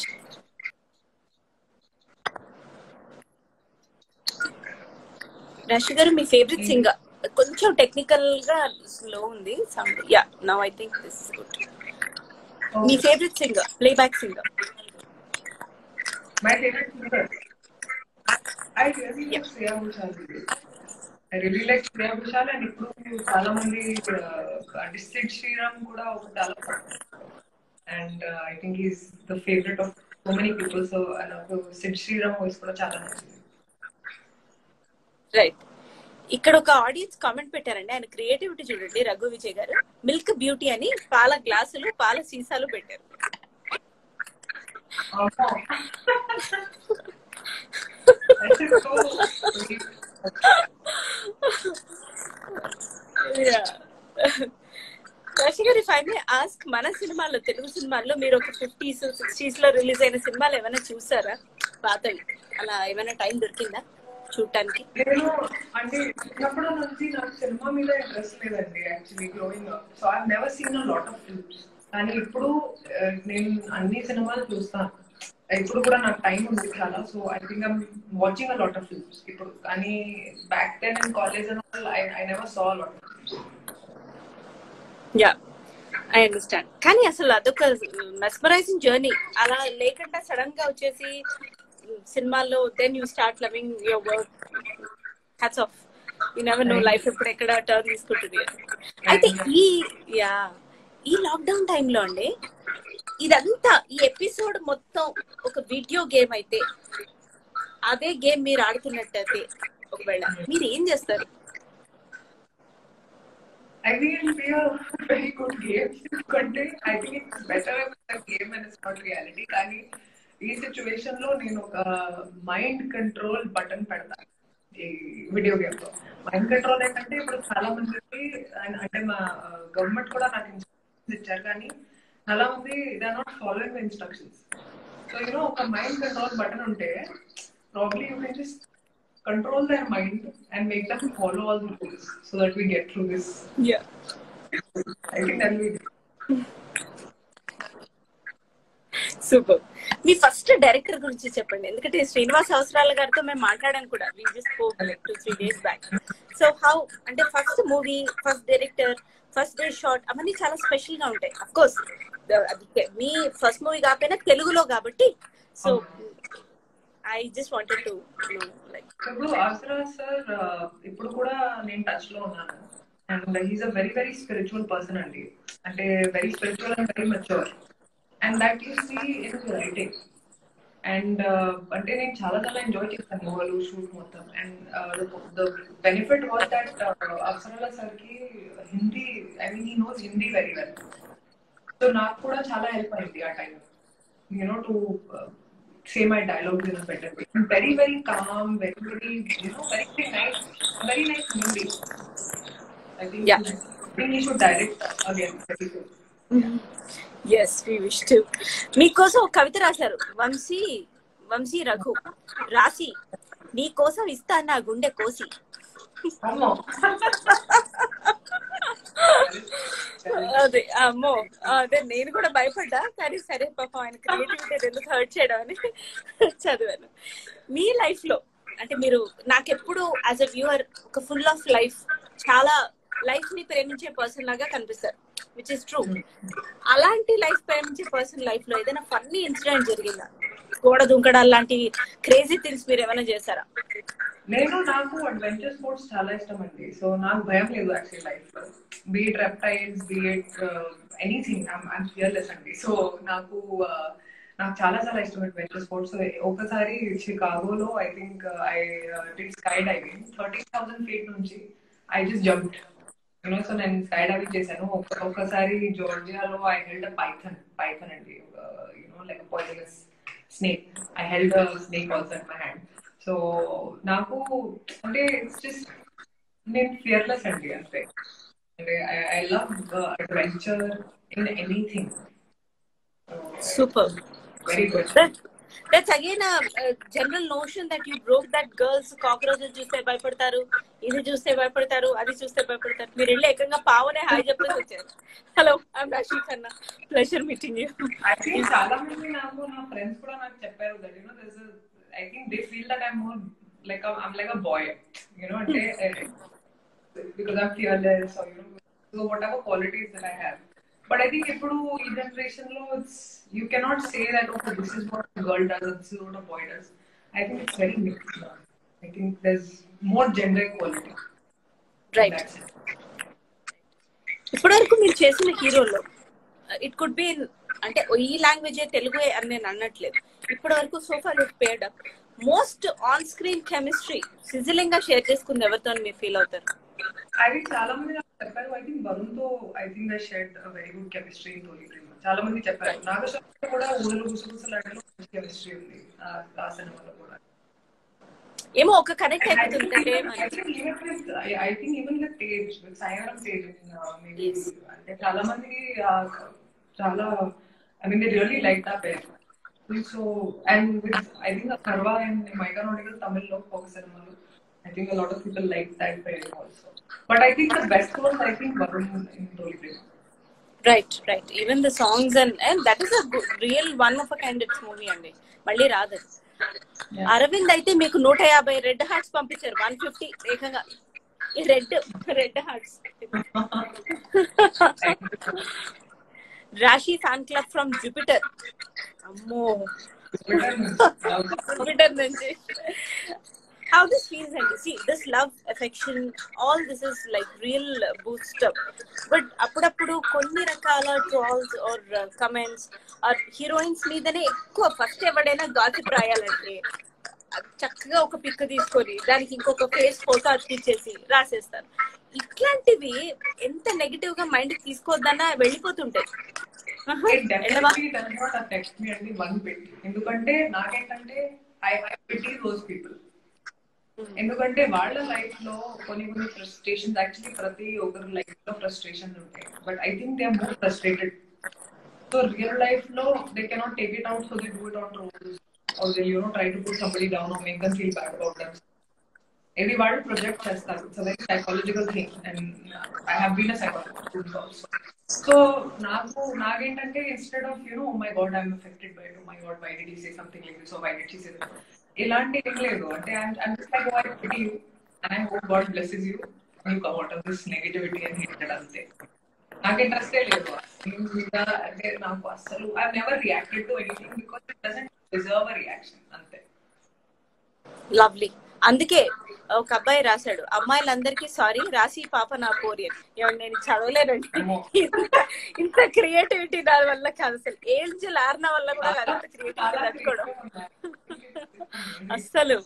రాశి గారు మీ ఫేవరెట్ సింగర్ కొంచెం టెక్నికల్ గా స్లో ఉంది sound ya now I think this is good మీ favourite singer playback singer My favorite singer. I really like Shreya Ghoshal. I really like Shreya Ghoshal and ఇప్పుడు చాలా మంది అంటే Sid Sriram కూడా ఒక చాలా and I think is the favourite of so many people so నాకు Sid Sriram voice కూడా చాలా నచ్చింది రైట్ ఇక్కడ ఒక ఆడియన్స్ కామెంట్ పెట్టారండి ఆయన క్రియేటివిటీ చూడండి రఘు విజయ్ గారు మిల్క్ బ్యూటీ అని పాల గ్లాసులు పాల సీసాలు పెట్టారు అమ్మో. That is so sweet. రషి గారు ఇఫ్ ఐ మే ఆస్క్ మన సినిమాల్లో తెలుగు సినిమాల్లో మీరు ఒక ఫిఫ్టీస్ సిక్స్టీస్ లో రిలీజ్ అయిన సినిమాలు ఏమైనా చూసారా పాతవి అలా ఏమైనా టైం దొరికిందా చూడటానికి నేను అంటే చిన్నప్పటి నుంచి నాకు సినిమా మీద ఇంట్రెస్ట్ లేదండి actually growing up so I never seen a lot of films కానీ ఇప్పుడు ఆ, నేను అన్ని సినిమాలు చూస్తాను ఇప్పుడు కూడా నాకు టైం ఉంది చాలా so I think I'm watching a lot of films ఇప్పుడు కానీ back then in college I never saw lot of films ya I understand కానీ అసలు అదొక మెస్మరైజింగ్ జర్నీ అలా లేకుండా సడన్ గా వచ్చేసి సినిమాల్లో then you start loving your work hats off you never know life ఎప్పుడు ఎక్కడ టర్న్ తీసుకుంటుంది అయితే ఈ యా ఈ లాక్డౌన్ టైంలో అండి ఇదంతా ఈ ఎపిసోడ్ మొత్తం ఒక వీడియో గేమ్ అయితే అదే గేమ్ మీరు ఆడుతున్నట్టయితే ఒకవేళ మీరు ఏం చేస్తారు I think it'll be a very good game. ఎందుకంటే I think it's better if it's a game and it's not reality. కానీ ఈ సిచ్యువేషన్ లో నేను ఒక మైండ్ కంట్రోల్ బటన్ పెడతా ఈ వీడియో గేమ్ లో మైండ్ కంట్రోల్ ఏంటంటే ఇప్పుడు చాలా మందికి and అంటే మా గవర్నమెంట్ కూడా నాకు ఇన్స్ట్రక్షన్స్ ఇచ్చారు కానీ చాలా మంది they are not following instructions so you know ఒక మైండ్ కంట్రోల్ బటన్ ఉంటే probably you can just control their mind and make them follow all the rules so that we get through this ya I think that we super మీ first director గురించి చెప్పండి ఎందుకంటే శ్రీనివాస్ అవసరాల గారితో మేము మాట్లాడాం కూడా we just spoke like two three days back so how అంటే first movie first director first day shot అవన్నీ చాలా స్పెషల్ గా ఉంటాయి అఫ్ కోర్స్ మీ ఫస్ట్ మూవీ కాకపోయినా తెలుగులో కాబట్టి so I just wanted to like ఇప్పుడు ఆసరా సార్ ఇప్పుడు కూడా నేను టచ్ లో ఉన్నాను and he's a very very spiritual person అండి అంటే very spiritual and very mature and that you see in writing and అంటే నేను చాలా చాలా ఎంజాయ్ చేస్తాను మూవీలు షూట్ మొత్తం and the benefit was that Avasarala సార్కి Hindi I mean he knows Hindi very well so నాకు కూడా చాలా హెల్ప్ అయింది ఆ time you know to say my dialogues in a better way. Very, very calm, very, very, you know, very, very nice, very nice movie. I think, Yeah. I think he should direct again very soon. Yes we wish to మీకోసం ఒక కవిత రాశారు వంశీ వంశీ రఘు రాసి నీకోసం ఇస్తా నా గుండె కోసి అమ్మో. అదే అమ్మో అదే నేను కూడా భయపడ్డా కానీ సరే పాపం ఆయన క్రియేటివిటీ ఎందుకు హర్ట్ చేయడం అని చదివాను మీ లైఫ్ లో అంటే మీరు నాకెప్పుడు యాజ్ అ వ్యూవర్ ఒక ఫుల్ ఆఫ్ లైఫ్ చాలా లైఫ్ ని ప్రేమించే పర్సన్ లాగా కనిపిస్తారు విచ్ ఇస్ ట్రూ అలాంటి లైఫ్ ప్రేమించే పర్సన్ లైఫ్ లో ఏదైనా ఫన్నీ ఇన్సిడెంట్ జరిగిందా గోడ దుంకడాలు లాంటి క్రేజీ థింగ్స్ మీరు ఏమైనా చేశారా నేను నాకు అడ్వెంచర్ స్పోర్ట్స్ చాలా ఇష్టం అండి సో నాకు భయం లేదు యాక్చువల్లీ లైఫ్ లో be it reptiles be it anything I'm fearless అండి సో నాకు uh, నాకు చాలా చాలా ఇష్టం అడ్వెంచర్ స్పోర్ట్స్ ఒకసారి చికాగోలో I think I did sky diving thirteen thousand feet నుంచి I just jumped you know so నేను స్కై డైవింగ్ చేశాను ఒక- ఒకసారి జోర్జియాలో ఐ హెల్డ్ పైథన్ పైథన్ అండి you know like poisonous snake I held snake also in my hand so నాకు అంటే it's just నేను ఫియర్లెస్ అండి అంతే అంటే I love adventure in anything super very good that's again general notion that you broke that girls cockroaches చూస్తే భయపడతారు ఇది చూస్తే భయపడతారు అది చూస్తే భయపడతారు మీరు వెళ్ళి ఏకంగా పావునే హాయ్ చెప్పేసి వచ్చారు hello I'm Raashi Khanna pleasure meeting you actually చాలా మంది నాకు నా ఫ్రెండ్స్ కూడా నాకు చెప్పారు that you know this I think they feel that I'm more like I'm like a boy you know అంటే because I'm fearless or you know so whatever qualities that I have but I think ఇప్పుడు ఈ generation లో it's you cannot say that okay this is what girl does this is what boy does I think it's very mix I think there's more gender quality right ఇప్పటివరకు మీరు చేసిన హీరోలో it could be అంటే ఈ language Telugu అని నేను అనట్లేదు ఇప్పటి వరకు సోఫా లుక్ పేడ్ most on screen chemistry sizzling గా షేర్ చేసుకుంది ఎవరితో మీరు ఫీల్ అవుతారు అది చాలా మంది నాకు చెప్పారు ఐ థింక్ వరుణ్ తో I think the shared very good chemistry in Tholi Prema చాలా మంది చెప్పారు నాగశక్తి కూడా ఊళ్ళో గుసగుసలాడలో మంచి కెమిస్ట్రీ ఉంది ఆ- ఆ సినిమాలో కూడా ఏమో ఒక కనెక్ట్ అయిపోతుంది I think even the Tej సాయంత్రం తేజ్ Yes. అంటే చాలా మందికి ఆ, చాలా I mean they really like the pair so and with I think కర్వా అండ్ మైకా నోడిగల్ తమిళ్లో ఒక సినిమాలు I think lot of people like that pair also but I think the best one I think Varun in Tholi Prema right right even the songs and and that is a real one of a candidates movie అండి మళ్ళీ రాదు Yeah. Aravind అయితే మీకు నూట యాభై red hearts పంపించారు one fifty ఏకంగా ఈ red red hearts Raashi fan club from Jupiter అమ్మో జూపిటర్ నుంచి హౌ దిస్ ఫీల్స్ అండి see this love affection all this is like real boost but అప్పుడప్పుడు కొన్ని రకాల trolls or comments or heroines మీదనే ఎక్కువ ఫస్ట్ ఎవడైనా గాసిప్ రాయాలంటే చక్కగా ఒక పిక్ తీసుకొని దానికి ఇంకొక ఫేస్ ఫోటో అతికిచ్చేసి రాసేస్తారు ఇట్లాంటివి ఎంత నెగిటివ్ గా మైండ్ తీసుకోవద్దన్నా వెళ్ళిపోతుంటాయి ఆహా, It ఎడమా? definitely does not affect me అండి వన్ బిట్ ఎందుకంటే నాకేంటంటే I I pity those people ఎందుకంటే వాళ్ళ లైఫ్ లో కొన్ని కొన్ని ఫ్రస్ట్రేషన్స్ యాక్చువల్లీ ప్రతి ఒక్కరి లైఫ్ లో ఫ్రస్ట్రేషన్స్ ఉంటాయి but I think they are more frustrated so real life లో they cannot take it out so they do it on trolls or they you know try to put somebody down or make them feel bad about them ఇది వాళ్ళు project చేస్తారు it's very psychological thing and I have been a psychological also so నాకు నాకేంటంటే instead of you know my God I'm affected by to my God why did he say something like this why did she say ఇలాంటి ఏం లేదు అంటే I'm just like why pity you and I hope God blesses you you come out of this negativity and hated అంతే నాకు ఇంట్రెస్టే లేదు దీని మీద అంటే నాకు అసలు I never reacted to anything because it doesn't deserve a reaction అంతే లవ్లీ అందుకే ఒక అబ్బాయి రాశాడు అమ్మాయిలందరికీ సారీ రాసి పాప నా కోరియన్ ఏమండి నేను చదవలేనండి అమ్మో. ఇంత ఇంత క్రియేటివిటీ దాని వల్ల కాదు అసలు ఏంజల్ ఆర్న వల్ల కూడా కాదు అంత క్రియేటివిటీ చాలా తట్టుకోవడం creative ఉన్నాయి. అస్సలు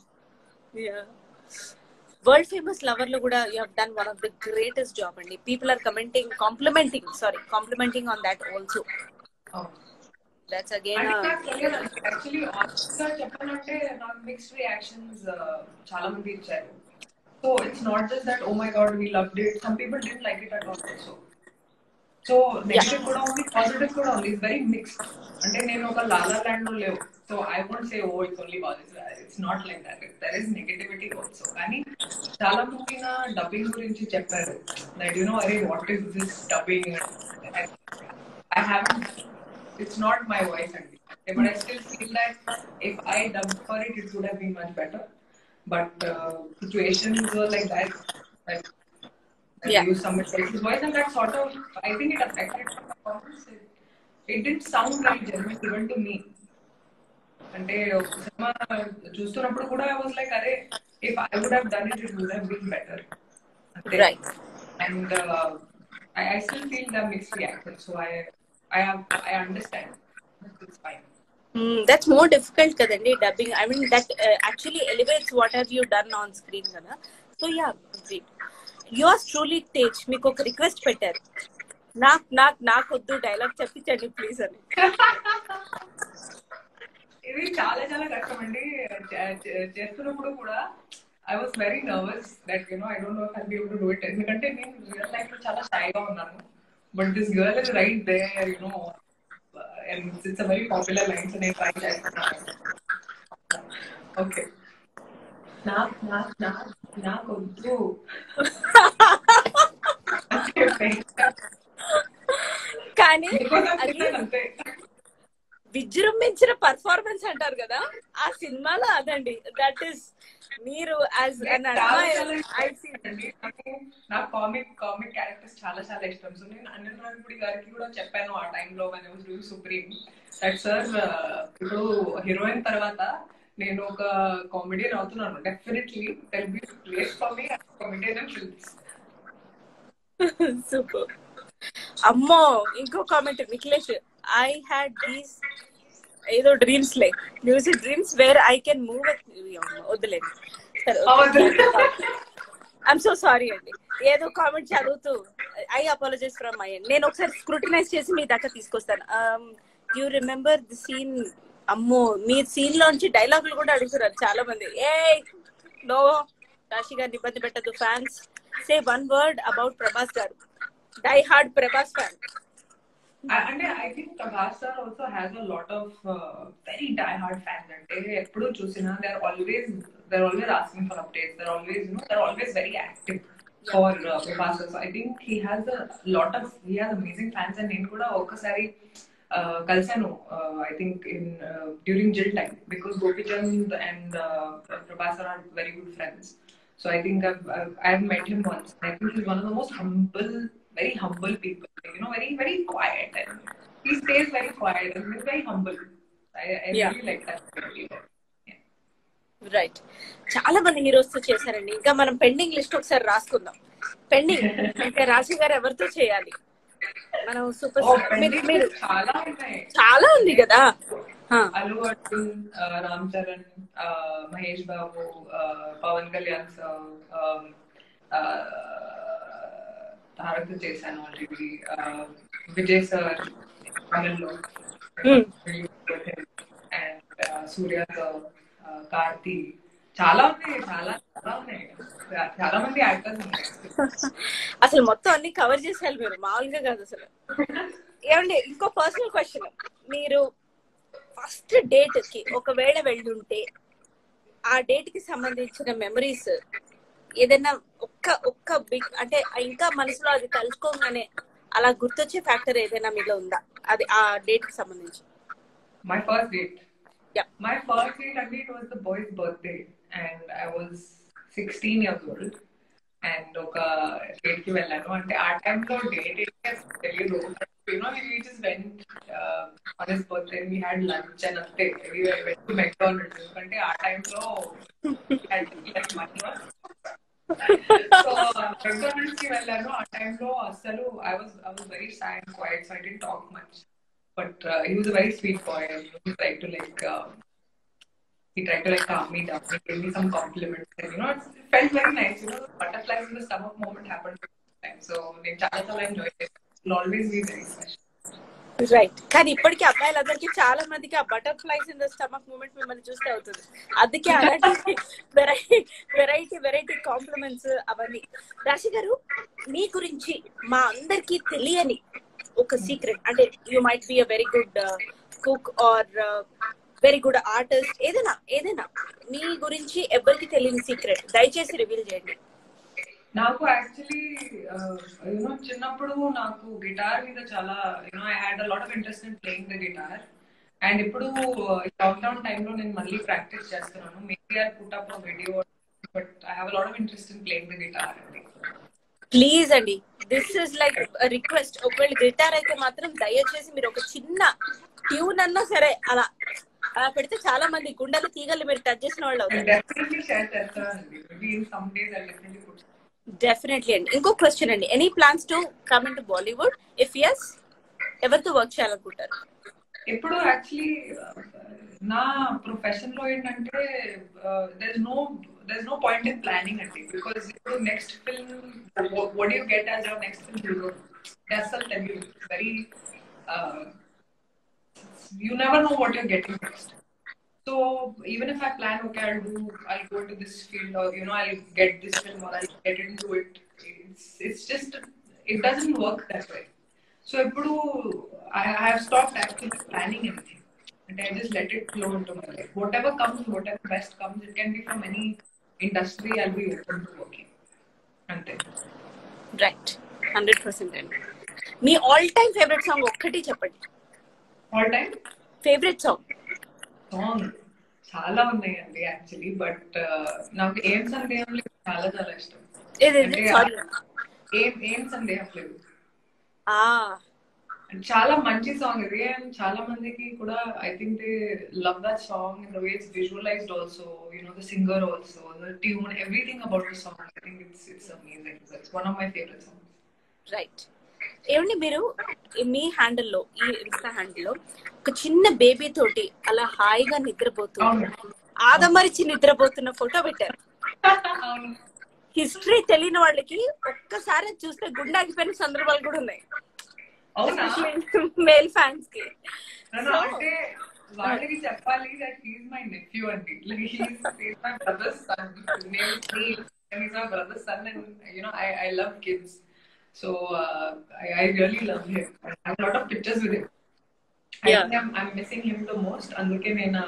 వరల్డ్ ఫేమస్ లవర్ లో కూడా you have done one of the greatest job అండి people are commenting complimenting sorry complimenting on that also అవును. దట్స్ అగైన్ యాక్చువల్లీ ఆనెస్ట్ గా చెప్పాలంటే నాకు మిక్స్డ్ రియాక్షన్స్ చాలా మంది ఇచ్చారు so it's not just that oh my God we love it some people didn't like it at all also so negative కూడా ఉంది positive కూడా ఉంది ఇట్స్ వెరీ మిక్స్డ్ అంటే నేను ఒక లాలా ల్యాండ్ లో లేవు so I won't say oh it's only positive it's not like that there is negativity also కానీ చాలా మంది నా డబ్బింగ్ గురించి చెప్పారు దట్ యు నో అరే what is this dubbing I have it's not my voice and but I still feel that if I dubbed for it, it would have been much better. But uh, situations were like that. that that Yeah. you use somebody else's voice, and that sort of, I think it affected my performance. It, it didn't sound very genuine even to me. అంటే ఒక సినిమా చూస్తున్నప్పుడు కూడా I was like అరే if I would have done it it would have been better Right. And I I still feel the mix reaction so I I I understand it's fine that's more difficult కదండి dubbing I mean that actually elevates what have you done on screen కదా so yeah great you are truly Tej మీకు ఒక request పెట్టారు నాకు నాకు నాకు వద్దు dialogue చెప్పించండి please అని ఇది చాలా చాలా కష్టం అండి చే- చే- చేస్తున్నప్పుడు కూడా I was very nervous that you know I don't know I be able to do it ఎందుకంటే నేను రియల్ లైఫ్ లో చాలా షైగా ఉన్నాను but this girl is right there you know and it's a very popular lines నేను ట్రై చేస్తున్నాను okay నాకు నాకు నాకు నాకు వద్దు కానీ మీకోసం అది చెప్పాను అంతే విజృంభించిన పర్ఫార్మెన్స్ అంటారు కదా ఆ సినిమాలో అదండి దట్ ఈస్ మీరు యాజ్ అన్ చాలా చాలా ఇష్టం అండి. నాకు నాకు కామిక్ కామిక్ క్యారెక్టర్స్ చాలా చాలా ఇష్టం సో నేను అనిల్ రావిపూడి గారికి కూడా చెప్పాను ఆ టైంలో మన డూయింగ్ సుప్రీం దట్ సార్ ఇప్పుడు హీరోయిన్ తర్వాత నేను ఒక కామెడియన్ అవుతున్నాను definitely tell be place for me comedian and films super అమ్మో ఇంకో comment Nikhilesh I had these ఏదో డ్రీమ్స్ లే music dreams where I can move వద్దులేండి ఐఎమ్ సో సారీ అండి ఏదో కామెంట్ చదువుతూ ఐ అపాలజైజ్ ఫ్రమ్ మై నేను ఒకసారి స్క్రూటినైజ్ చేసి మీ దాకా తీసుకొస్తాను యూ రిమెంబర్ ది సీన్ అమ్మో మీ సీన్ లోంచి డైలాగులు కూడా అడుగుతున్నారు చాలా మంది ఏ నో రాశి గారిని ఇబ్బంది పెట్టదు fans say one word about Prabhas garu die hard Prabhas fan అంటే I think Prabhas sir also has a lot of very die hard fans అంటే ఎప్పుడు చూసినా they are always they are always asking for updates they are always you know they are always very active for Prabhas sir so I think he has a lot of he has amazing fans and నేను కూడా ఒక్కసారి కలిసాను I think in during Jil time because Gopichand and Prabhas sir are very good friends so I think I have met him once I think he's one of the most humble very humble people, you know, very, very quiet. And he stays very quiet and he's very humble. I, I Yeah. really like that. Yeah. Right చాలా మంది heroes తో చేశారండి ఇంకా మనం pending list ఒకసారి రాసుకుందాం pending ఇంకా రాశి గారు ఎవరితో చేయాలి మనం సూపర్ Oh, స్టార్ మీరు pending మీరు list చాలా ఉన్నాయి. చాలా ఉంది కదా ఆ, అల్లు అర్జున్ రామ్ చరణ్ మహేష్ బాబు పవన్ కళ్యాణ్ సార్ తారక్ చేశాను ఆల్రెడీ విజయ్ సార్ తమిళ్లో Hmm. And Suriya sir Karthi చాలా ఉన్నాయి చాలా చాలా ఉన్నాయి చాలా మంది యాక్టర్స్ ఉన్నాయి అసలు మొత్తం అన్ని కవర్ చేసేయాలి మీరు మామూలుగా కాదు అసలు ఏమండి ఇంకో పర్సనల్ క్వశ్చన్ మీరు ఫస్ట్ డేట్ కి ఒకవేళ వెళ్ళుంటే ఆ డేట్ కి సంబంధించిన మెమరీస్ ఏదైనా ఒక్క ఒక్క బిగ్ అంటే ఇంకా మనసులో అది తలుచుకోగానే అలా గుర్తొచ్చే ఫ్యాక్టర్ ఏదైనా మీలో ఉందా అది ఆ డేట్ కి సంబంధించి My first date. Yeah. My first date, I mean, it was the boy's birthday, and I was 16 years old. And ఒక డేట్ కి వెళ్ళాను అంటే ఆ టైంలో డేట్ తెలియదు you know we just went on his birthday we had lunch and అంతే we went to McDonald's ఎందుకంటే ఆ టైంలో మనీ సో మెక్డానల్డ్స్ కి వెళ్ళాను ఆ టైంలో అసలు I was I was very sad quite so I didn't talk much but he was a very sweet boy and he try to like he tried to like calm me down. He gave me some compliments. And, you know, it's, it felt very nice. You know, the butterflies in the stomach moment happened at the time. So, నేను చాలా చాలా enjoyed it. It'll always be very special. Right కానీ ఇప్పటికీ అబ్బాయిలందరికీ చాలా మందికి ఆ butterflies in the stomach moment మిమ్మల్ని చూస్తే అవుతుంది అందుకే అలాంటి వెరైటీ వెరైటీ వెరైటీ కాంప్లిమెంట్స్ అవన్నీ రాశి గారు మీ గురించి మా అందరికీ తెలియని ఒక సీక్రెట్ అంటే you might be a very good cook or very good artist ఏదైనా ఏదైనా మీ గురించి ఎవరికి తెలియని సీక్రెట్ దయచేసి రివీల్ చేయండి నాకు యాక్చువల్లీ యూనో చిన్నప్పుడు నాకు గిటార్ మీద చాలా you know I had a lot of interest in playing the guitar and ఇప్పుడు లాక్డౌన్ టైంలో నేను మళ్ళీ ప్రాక్టీస్ చేస్తున్నాను maybe I put up video but I have lot of interest in playing the guitar అండి ప్లీజ్ అండి this is like request ఒకవేళ guitar అయితే మాత్రం దయచేసి మీరు ఒక చిన్న ట్యూన్ అన్నా సరే అలా అలా పెడితే చాలా మంది గుండెలు తీగలు మీరు టచ్ చేసిన వాళ్ళు అవుతారు డెఫినెట్లీ షేర్ చేస్తానండి maybe in some days I definitely put definitely అండి ఇంకో క్వశ్చన్ అండి any plans to come in to Bollywood if yes ఎవరితో వర్క్ చేయాలనుకుంటారు ఇప్పుడు యాక్చువల్లీ నా ప్రొఫెషన్ లో ఏంటంటే there no there no point in planning అండి బికాస్ ఇప్పుడు next film would you get as our next film hero అసలు tell you very you never know what you're getting next. So even if I plan, okay, I'll do, I'll go into this field, or you know, I'll get this film, or I'll get into it. It's it's just it doesn't work that way. So ఇప్పుడు I, I have stopped actually planning anything, and I just let it flow into my life. Whatever comes, whatever best comes, it can be from any industry. I'll be open to working. అంతే right hundred percent అండి మీ all time favourite song ఒక్కటి చెప్పండి all time favourite song song చాలా ఉన్నాయండి actually but నాకు ఏం సందేహం లేదు చాలా చాలా ఇష్టం ఏది అంటే సారీ ఏం ఏం సందేహం లేదు ఆ చాలా మంచి సాంగ్ ఇది అండ్ చాలా మందికి కూడా I think they love that song in the way it's visualised also you know the singer also the tune everything about the song I think it's it's amazing it's one of my favourite songs right ఏమండి మీరు మీ హ్యాండిల్లో ఈ Insta హ్యాండిల్లో ఒక చిన్న baby తోటి అలా హాయిగా నిద్రపోతూ అవును ఆదమరిచి నిద్రపోతున్న ఫోటో పెట్టారు అవును హిస్టరీ తెలియని వాళ్ళకి ఒక్కసారి అది చూస్తే గుండె ఆగిపోయిన సందర్భాలు కూడా ఉన్నాయి అవునా మేల్ ఫ్యాన్స్ కి నన్ను అంటే వాళ్ళకి చెప్పాలి దట్ హీస్ మై నెఫ్యూ అండి like he's he's my brother's son name he's my brother's son and you know I I love kids so I I really love him I lot of pictures with him I Yeah. Think I am missing him the most అందుకే నేను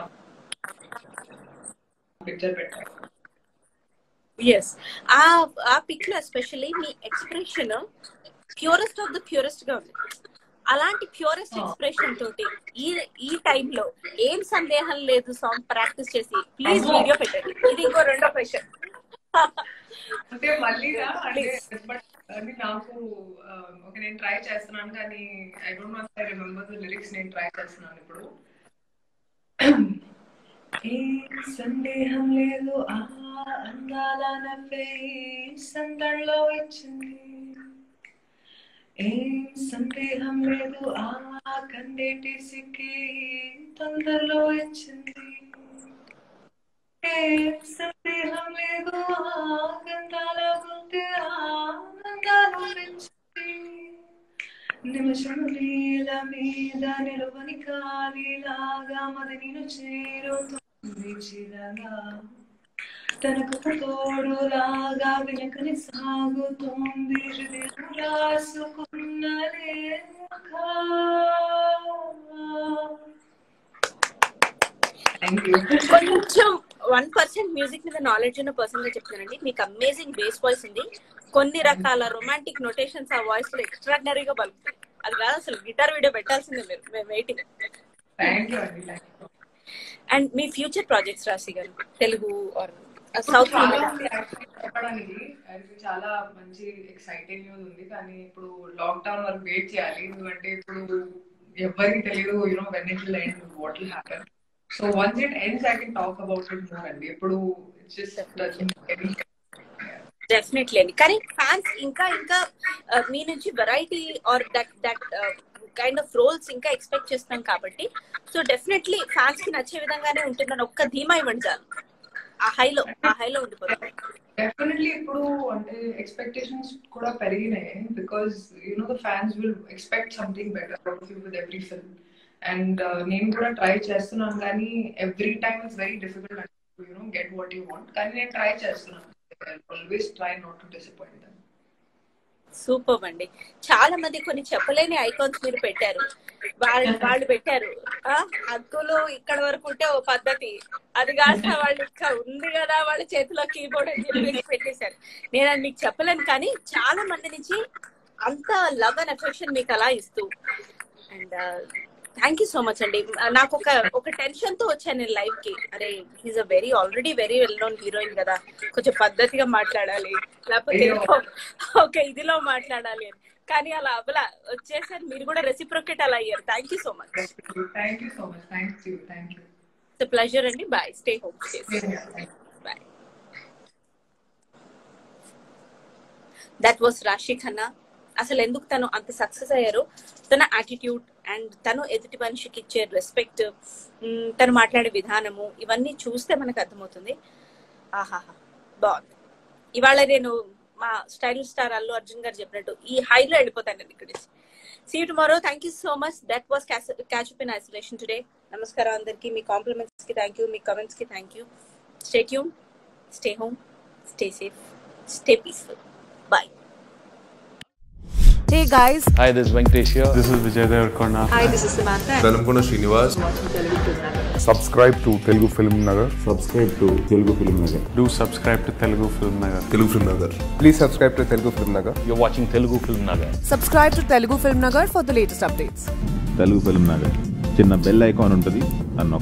picture పెట్టాను yes ఆ ఆ pic లో especially మీ expression purest of the purest గా ఉంది అలాంటి ప్యూరెస్ట్ Oh. ఎక్స్ప్రెషన్ తోటి ఈ ఈ టైంలో ఏం సందేహం లేదు సాంగ్ ప్రాక్టీస్ చేసి ప్లీజ్ అమ్మో. వీడియో పెట్టండి ఇది ఇంకో రెండో క్వశ్చన్ అంటే మళ్ళీ అంటే Please. బట్ అది నాకు ఓకే నేను ట్రై చేస్తున్నాను కానీ I don't know I remember the lyrics నేను ట్రై చేస్తున్నాను ఇప్పుడు ఏ సందేహం లేదు ఆ అందాల నవ్వే సందడిలో వచ్చింది ఏం సందేహం లేదు ఆ కందేటి సిక్కి తొందరలో వచ్చింది ఏం సందేహం లేదు ఆనందాల గుండె ఆనందాలు పెంచింది నిమిషం నీల మీద నిలవని కాలిలాగా మది నేను చేరుతుంది చిరగా తనకు తోడులాగా వెనకని సాగుతోంది హృదయం రాసుకున్న లేఖ థ్యాంక్ యూ కొంచెం వన్ పర్సెంట్ మ్యూజిక్ మీద నాలెడ్జ్ ఉన్న పర్సన్ గా చెప్తున్నానండి మీకు అమేజింగ్ బేస్ వాయిస్ ఉంది కొన్ని రకాల రొమాంటిక్ నొటేషన్స్ ఆ వాయిస్ లో ఎక్స్ట్రాడినరీగా పలుకుతాయి అది కాదు అసలు గిటార్ వీడియో పెట్టాల్సిందే మీరు మేము వెయిటింగ్ థ్యాంక్ యూ అండి థ్యాంక్ యూ అండ్ మీ future projects Raashi garu Telugu are south చాలా ఉంది actually చెప్పడానికి అది చాలా మంచి ఎక్సైటింగ్ న్యూస్ ఉంది కానీ ఇప్పుడు లాక్డౌన్ వరకు వెయిట్ చేయాలి ఎందుకంటే ఇప్పుడు ఎవరికి తెలియదు you know when it will end what will happen so once it ends I can talk about it more అండి ఇప్పుడు ఇట్స్ జస్ట్ డెఫినెట్లీ అండి కానీ ఫ్యాన్స్ ఇంకా ఇంకా ఆ, మీ నుంచి variety or that that kind of roles ఇంకా ఎక్స్పెక్ట్ చేస్తున్నాం కాబట్టి సో డెఫినెట్లీ ఫ్యాన్స్ కి నచ్చే విధంగానే ఉంటుందని ఒక్క ధీమా ఇవ్వండి చాలు ఆ హైలో ఆ హైలో ఉండిపోతుంది డెఫినెట్లీ ఇప్పుడు అంటే ఎక్స్పెక్టేషన్స్ కూడా పెరిగినాయి because you know the fans will expect something better out you with every film and నేను కూడా ట్రై చేస్తున్నాను కానీ every time it's very difficult you know get what you want కానీ నేను ట్రై చేస్తున్నాను always try not to disappoint them super అండి చాలా మంది కొన్ని చెప్పలేని ఐకాన్స్ మీరు పెట్టారు వాళ్ళు వాళ్ళు పెట్టారు ఆ హక్కులు ఇక్కడ వరకు ఉంటే ఓ పద్ధతి అది కాస్త వాళ్ళు ఇంకా ఉంది కదా వాళ్ళ చేతిలో కీబోర్డ్ అని చెప్పి పెట్టేశారు నేను అది మీకు చెప్పలేను కానీ చాలా మంది నుంచి అంత లవ్ అండ్ అఫెక్షన్ మీకు అలా ఇస్తూ and thank you so much అండి నాకు ఒక ఒక టెన్షన్ తో వచ్చాను నేను లైవ్ కి అరే he's a very already very well known heroine కదా కొంచెం పద్ధతిగా మాట్లాడాలి లేకపోతే అయ్యో. ఒక ఇదిలో మాట్లాడాలి అని కానీ అలా అవ్వలా వచ్చేసరి మీరు కూడా రెసిప్రోకేట్ అలా అయ్యారు thank you so much thank you so much thanks you thank you it's pleasure అండి bye stay home bye that was Rashi Khanna అసలు ఎందుకు తను అంత సక్సెస్ అయ్యారు తన యాటిట్యూడ్ అండ్ తను ఎదుటి మనిషికి ఇచ్చే రెస్పెక్ట్ తను మాట్లాడే విధానము ఇవన్నీ చూస్తే మనకు అర్థమవుతుంది ఆహాహా బాగుంది ఇవాళ నేను మా స్టైల్ స్టార్ అల్లు అర్జున్ గారు చెప్పినట్టు ఈ హైలో వెళ్ళిపోతాను నేను ఇక్కడ see tomorrow thank you so much that was catch up in isolation today నమస్కారం అందరికి మీ కాంప్లిమెంట్స్ కి థ్యాంక్ యూ మీ కమెంట్స్ కి thank you stay tune stay home stay safe stay peaceful bye Hey guys, Hi, this is Venkatesh here. This is Vijay Devarkonda. hi, this is Samantha. Velankonda Srinivas subscribe to Telugu Film Nagar. Subscribe to Telugu film Nagar Do subscribe to Telugu Film Nagar. Telugu film Nagar Please subscribe to Telugu Film Nagar. You're watching Telugu Film Nagar. Subscribe to Telugu Film Nagar for the latest updates. Telugu film Nagar చిన్న bell icon ఉంటుంది అన్న